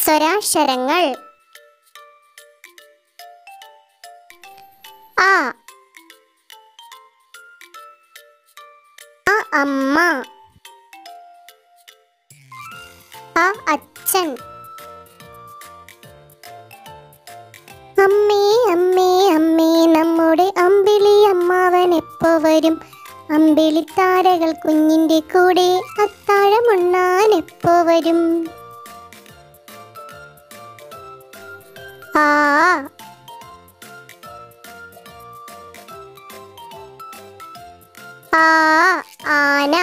സ്വരാക്ഷരങ്ങൾ ആ അ അമ്മ അ അച്ഛൻ അമ്മേ അമ്മേ അമ്മേ നമ്മുടെ അമ്പിളി അമ്മാവൻ എപ്പോ വരും അമ്പിളി താരകൾ കുഞ്ഞിന്റെ കൂടെ അത്താഴമുണ്ണാൻ എപ്പോ വരും ആ ആ ആന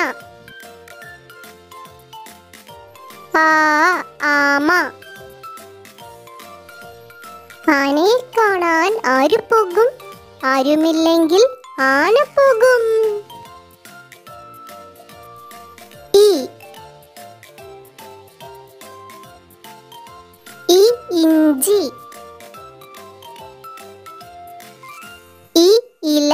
ആ ആമ ആനയെ കാണാൻ ആര് പോകും ആരുമില്ലെങ്കിൽ ആന പോകും ഈ ഈ ഇഞ്ചി ഈ ഇല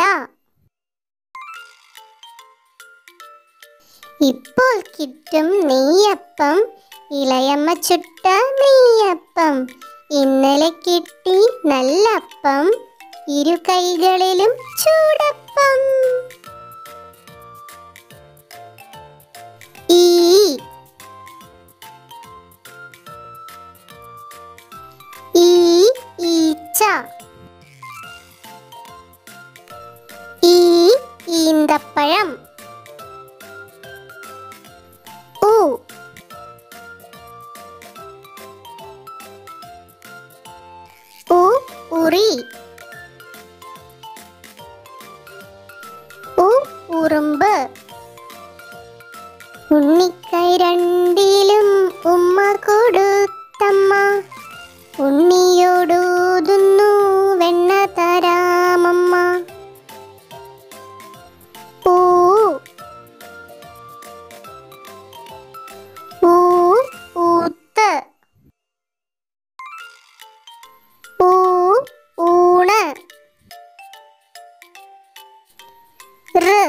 ഇപ്പോൾ കിട്ടും നെയ്യപ്പം ഇളയമ്മ ചുട്ട നെയ്യപ്പം ഇന്നലെ കിട്ടി നല്ലപ്പം ഇരു കൈകളിലും ചൂടപ്പം ഈ ഈ ഈച്ച ഈ ഈന്തപ്പഴം ഉ ഉ ഉറി ഉ ഉറുമ്പ് ഉണ്ണിക്കൈ രണ്ടിലും ഉമ്മ കൊടുത്തമ്മ ഉണ്ണിയോടൂതുന്നു വെണ്ണ തരാമമ്മ ഊ ഊ ഊത്ത് ഊ ഊണ് റ്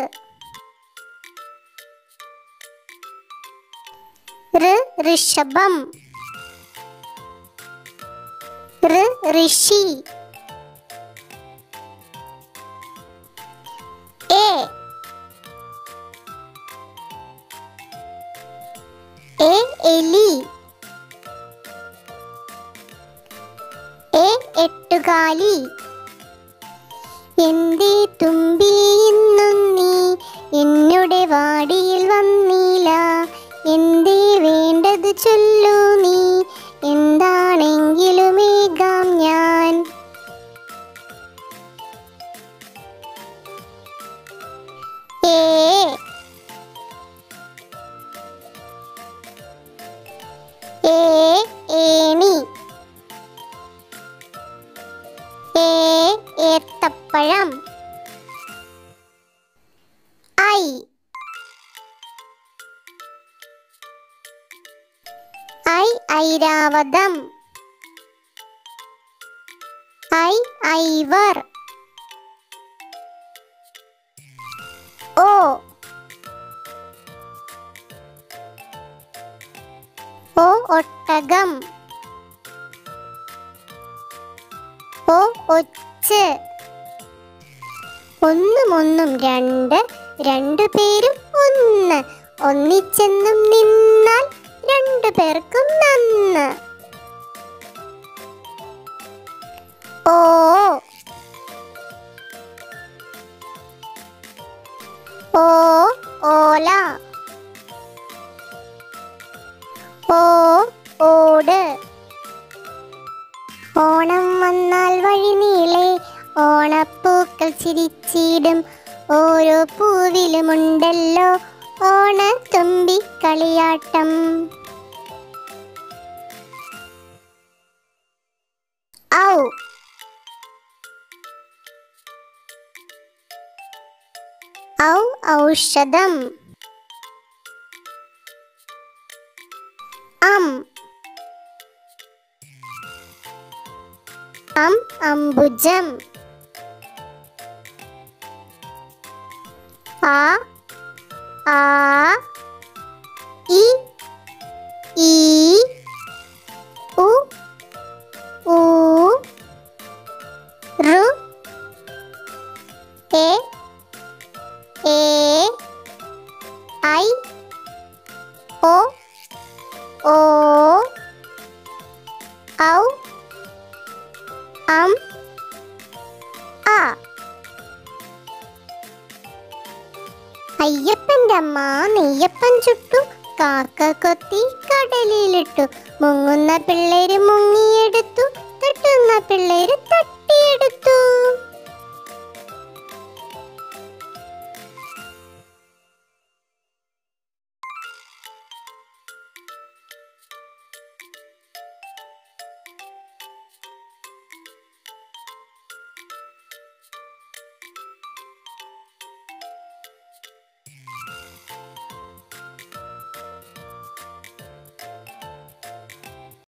റ് ഋഷഭം റ് ഋഷി എ എ എലി എ എട്ടുകാലി എന്തേ തുമ്പി ഇന്നും നീ എന്നുടെ വാടിയിൽ വന്നില്ല എന്തേ വേണ്ടത് ചൊല്ലൂ നീ എന്താണെങ്കിലുമേകാം ഞാൻ ഏ ഏ ഏണി ഏ ഏത്തപ്പഴം ഐ ഐ ഐരാവതം ഐ ഐവർ ഓ ഓ ഒട്ടകം ഓ ഒച്ച് ഒന്നും ഒന്നും രണ്ട് രണ്ടു പേരും ഒന്ന് ഒന്നിച്ചെന്നും നിന്നാൽ രണ്ടു പേർക്കും നന്ന് ഓ ഓ ഓല ഓ ഓട് ഓണം വന്നാൽ വഴി നീളെ ഓണപ്പൂക്കൾ ചിരിച്ചിടും ഓരോ പൂവിലുമുണ്ടല്ലോ ഓണത്തുമ്പി കളിയാട്ടം ഔ ഔ ഔഷധം അം അം അംബുജം ആ ആ ഇ ഈ ഉ ഔ അം ആ അയ്യപ്പൻ്റെ അമ്മ നെയ്യപ്പൻ ചുട്ടു കാക്ക കൊത്തി കടലിലിട്ടു മുങ്ങുന്ന പിള്ളേര് മുങ്ങിയെടുത്തു തട്ടുന്ന പിള്ളേര് തട്ടി